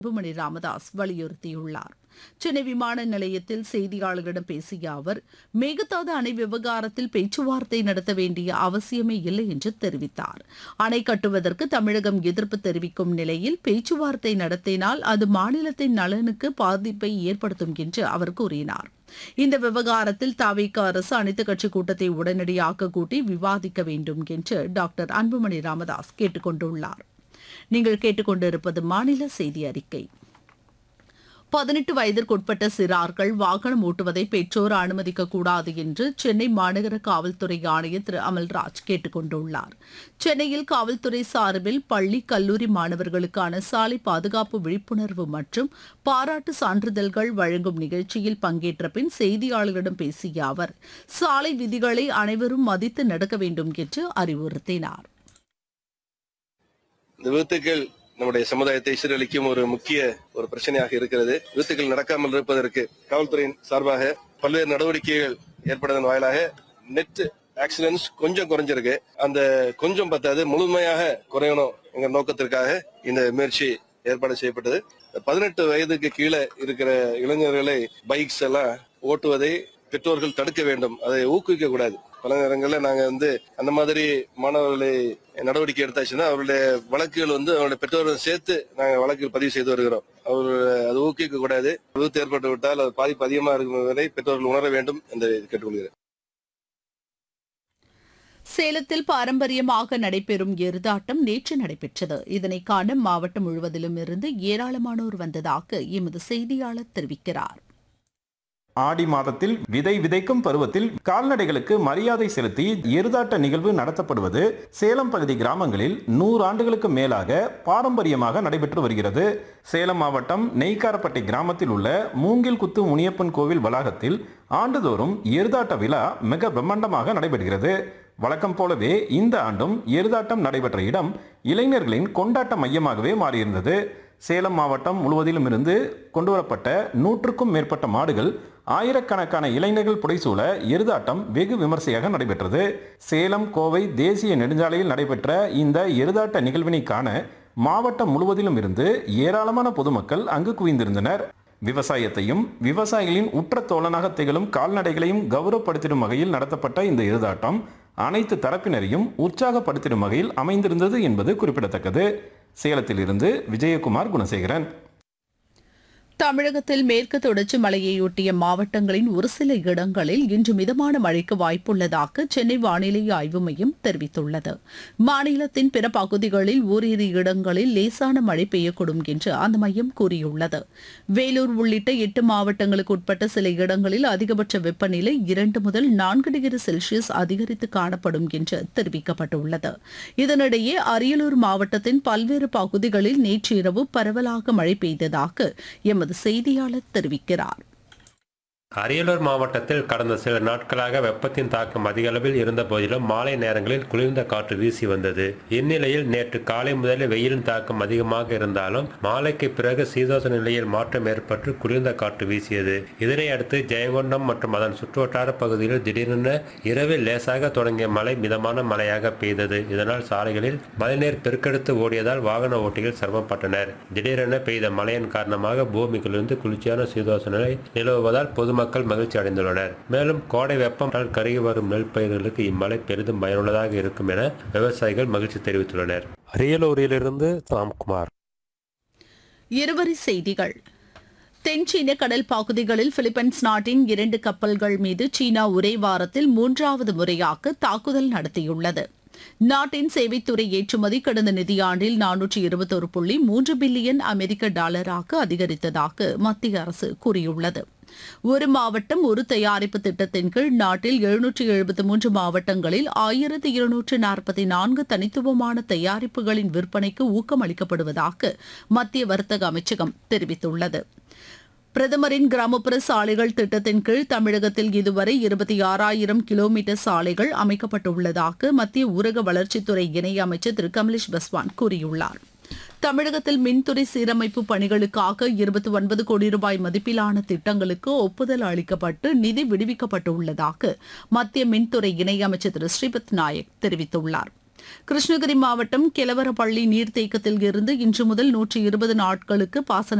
அன்புமணி ராமதாஸ் வலியுறுத்தியுள்ளார் சென்னை விமான நிலையத்தில் செய்தியாளர்களிடம் பேசிய அவர் மேகதாது அணை விவகாரத்தில் பேச்சுவார்த்தை நடத்த வேண்டிய அவசியமே இல்லை என்று தெரிவித்தார் அணை கட்டுவதற்கு தமிழகம் எதிர்ப்பு தெரிவிக்கும் நிலையில் பேச்சுவார்த்தை நடத்தினால் அது மாநிலத்தின் நலனுக்கு பாதிப்பை ஏற்படுத்தும் என்று அவர் கூறினார் இந்த விவகாரத்தில் தவிக அரசு அனைத்துக் கட்சி கூட்டத்தை உடனடியாக கூட்டி விவாதிக்க வேண்டும் என்று டாக்டர் அன்புமணி ராமதாஸ் கேட்டுக் கொண்டுள்ளார் நீங்கள் கேட்டுக்கொண்டிருப்பது மாநில செய்தி அறிக்கை பதினெட்டு வயதிற்குட்பட்ட சிறார்கள் வாகனம் ஓட்டுவதை பெற்றோர் அனுமதிக்க கூடாது என்று சென்னை மாநகர காவல்துறை ஆணையர் திரு அமல்ராஜ் கேட்டுக் கொண்டுள்ளார் சென்னையில் காவல்துறை சார்பில் பள்ளி கல்லூரி மாணவர்களுக்கான சாலை பாதுகாப்பு விழிப்புணர்வு மற்றும் பாராட்டு சான்றிதழ்கள் வழங்கும் நிகழ்ச்சியில் பங்கேற்ற பின் செய்தியாளர்களிடம் பேசிய அவர் சாலை விதிகளை அனைவரும் மதித்து நடக்க வேண்டும் என்று அறிவுறுத்தினார் இந்த விபத்துக்கள் நம்முடைய சமுதாயத்தை சீரழிக்கும் ஒரு முக்கிய ஒரு பிரச்சனையாக இருக்கிறது விபத்துக்கள் நடக்காமல் இருப்பதற்கு காவல்துறையின் சார்பாக பல்வேறு நடவடிக்கைகள் ஏற்படுவதன் வாயிலாக நெட் ஆக்சிடென்ட்ஸ் கொஞ்சம் குறைஞ்சிருக்கு அந்த கொஞ்சம் பத்தாது முழுமையாக குறையணும் என்ற நோக்கத்திற்காக இந்த முயற்சி ஏற்பாடு செய்யப்பட்டது பதினெட்டு வயதுக்கு கீழே இருக்கிற இளைஞர்களை பைக்ஸ் எல்லாம் ஓட்டுவதை பெற்றோர்கள் தடுக்க வேண்டும் அதை ஊக்குவிக்க கூடாது பல நேரங்களில் நாங்க வந்து அந்த மாதிரி மாணவர்களை நடவடிக்கை எடுத்தாச்சுன்னா அவருடைய வழக்குகள் வந்து அவருடைய பெற்றோர்கள் சேர்த்து நாங்க வழக்குகள் பதிவு செய்து வருகிறோம் அவர் அது ஊக்குவிக்க கூடாது விபத்து ஏற்பட்டு விட்டால் அது பாதிப்பு அதிகமாக இருக்கும் வரை பெற்றோர்கள் உணர வேண்டும் என்று கேட்டுக்கொள்கிறேன் சேலத்தில் பாரம்பரியமாக நடைபெறும் எருதாட்டம் நேற்று நடைபெற்றது இதனை காண மாவட்டம் முழுவதிலும் இருந்து ஏராளமானோர் வந்ததாக எமது செய்தியாளர் தெரிவிக்கிறார் ஆடி மாதத்தில் விதை விதைக்கும் பருவத்தில் கால்நடைகளுக்கு மரியாதை செலுத்தி எருதாட்ட நிகழ்வு நடத்தப்படுவது சேலம் பகுதி கிராமங்களில் நூறு ஆண்டுகளுக்கு மேலாக பாரம்பரியமாக நடைபெற்று வருகிறது சேலம் மாவட்டம் நெய்க்காரப்பட்டை கிராமத்தில் உள்ள மூங்கில் குத்து முனியப்பன் கோவில் வளாகத்தில் ஆண்டுதோறும் எருதாட்ட விழா மிக பிரம்மாண்டமாக நடைபெறுகிறது வழக்கம் போலவே இந்த ஆண்டும் எருதாட்டம் நடைபெற்ற இடம் இளைஞர்களின் கொண்டாட்ட மையமாகவே மாறியிருந்தது சேலம் மாவட்டம் முழுவதிலும் இருந்து கொண்டுவரப்பட்ட நூற்றுக்கும் மேற்பட்ட மாடுகள் ஆயிரக்கணக்கான இளைஞர்கள் புடைசூழ எருதாட்டம் வெகு விமர்சையாக நடைபெற்றது சேலம் கோவை தேசிய நெடுஞ்சாலையில் நடைபெற்ற இந்த எருதாட்ட நிகழ்வினை காண மாவட்டம் முழுவதிலும் இருந்து ஏராளமான பொதுமக்கள் அங்கு குவிந்திருந்தனர் விவசாயத்தையும் விவசாயிகளின் உற்ற தோழனாக திகழும் கால்நடைகளையும் கௌரவப்படுத்திடும் வகையில் நடத்தப்பட்ட இந்த எருதாட்டம் அனைத்து தரப்பினரையும் உற்சாகப்படுத்திடும் வகையில் அமைந்திருந்தது என்பது குறிப்பிடத்தக்கது சேலத்திலிருந்து விஜயகுமார் குணசேகரன் தமிழகத்தில் மேற்கு தொடர்ச்சி மலையையொட்டிய மாவட்டங்களின் ஒரு சில இடங்களில் இன்று மிதமான மழைக்கு வாய்ப்புள்ளதாக சென்னை வானிலை ஆய்வு மையம் தெரிவித்துள்ளது மாநிலத்தின் பிற பகுதிகளில் ஓரிரு இடங்களில் லேசான மழை பெய்யக்கூடும் என்று அந்த மையம் கூறியுள்ளது வேலூர் உள்ளிட்ட எட்டு மாவட்டங்களுக்கு உட்பட்ட சில இடங்களில் அதிகபட்ச வெப்பநிலை இரண்டு முதல் நான்கு டிகிரி செல்சியஸ் அதிகரித்து காணப்படும் என்று தெரிவிக்கப்பட்டுள்ளது இதனிடையே அரியலூர் மாவட்டத்தின் பல்வேறு பகுதிகளில் நேற்று இரவு பரவலாக மழை பெய்ததாக எமது செய்தியாளர் தெரிவிக்கிறார் அரியலூர் மாவட்டத்தில் கடந்த சில நாட்களாக வெப்பத்தின் தாக்கம் அதிக அளவில் இருந்த போதிலும் மாலை நேரங்களில் குளிர்ந்த காற்று வீசி வந்தது இந்நிலையில் நேற்று காலை முதலே வெயிலின் தாக்கம் அதிகமாக இருந்தாலும் மாலைக்கு பிறகு சீதோச நிலையில் மாற்றம் ஏற்பட்டு குளிர்ந்த காற்று வீசியது இதனை அடுத்து ஜெயங்கொண்டம் மற்றும் அதன் சுற்றுவட்டார பகுதிகளில் திடீரென இரவில் லேசாக தொடங்கிய மழை மிதமான மழையாக பெய்தது இதனால் சாலைகளில் மழைநீர் பெருக்கெடுத்து ஓடியதால் வாகன ஓட்டிகள் சிரமப்பட்டனர் திடீரென பெய்த மழையின் காரணமாக பூமிக்குள்ளிருந்து குளிர்ச்சியான சீதோச நிலை நிலவுவதால் பொதுமக்கள் பொதுமக்கள் மகிழ்ச்சி அடைந்துள்ளனர் மேலும் கோடை வெப்பம் கருகி வரும் நெல் பயிர்களுக்கு இம்மழை பெரிதும் பயனுள்ளதாக இருக்கும் என விவசாயிகள் மகிழ்ச்சி தெரிவித்துள்ளனர் அரியலூரிலிருந்து ராம்குமார் இருவரி செய்திகள் தென் சீன கடல் பகுதிகளில் பிலிப்பைன்ஸ் நாட்டின் இரண்டு கப்பல்கள் மீது சீனா ஒரே வாரத்தில் மூன்றாவது முறையாக தாக்குதல் நடத்தியுள்ளது நாட்டின் சேவைத்துறை ஏற்றுமதி கடந்த நிதியாண்டில் நானூற்றி இருபத்தொரு புள்ளி மூன்று பில்லியன் அமெரிக்க டாலராக அதிகரித்ததாக மத்திய அரசு கூறியுள்ளது ஒரு மாவட்டம் ஒரு தயாரிப்பு திட்டத்தின் கீழ் நாட்டில் எழுநூற்றி எழுபத்தி மூன்று மாவட்டங்களில் ஆயிரத்தி இருநூற்று நாற்பத்தி நான்கு தனித்துவமான தயாரிப்புகளின் விற்பனைக்கு ஊக்கம் அளிக்கப்படுவதாக மத்திய வர்த்தக அமைச்சகம் தெரிவித்துள்ளது பிரதமரின் கிராமப்புற சாலைகள் திட்டத்தின் கீழ் தமிழகத்தில் இதுவரை இருபத்தி ஆறாயிரம் கிலோமீட்டர் சாலைகள் அமைக்கப்பட்டுள்ளதாக மத்திய ஊரக வளர்ச்சித்துறை இணையமைச்சர் திரு கமலேஷ் பஸ்வான் கூறியுள்ளார் தமிழகத்தில் மின்துறை சீரமைப்பு பணிகளுக்காக இருபத்தி ஒன்பது கோடி ரூபாய் மதிப்பிலான திட்டங்களுக்கு ஒப்புதல் அளிக்கப்பட்டு நிதி விடுவிக்கப்பட்டுள்ளதாக மத்திய மின்துறை இணையமைச்சர் திரு ஸ்ரீபத் நாயக் தெரிவித்துள்ளார் கிருஷ்ணகிரி மாவட்டம் கெலவரப்பள்ளி நீர்த்தேக்கத்தில் இருந்து இன்று முதல் நூற்றி இருபது நாட்களுக்கு பாசன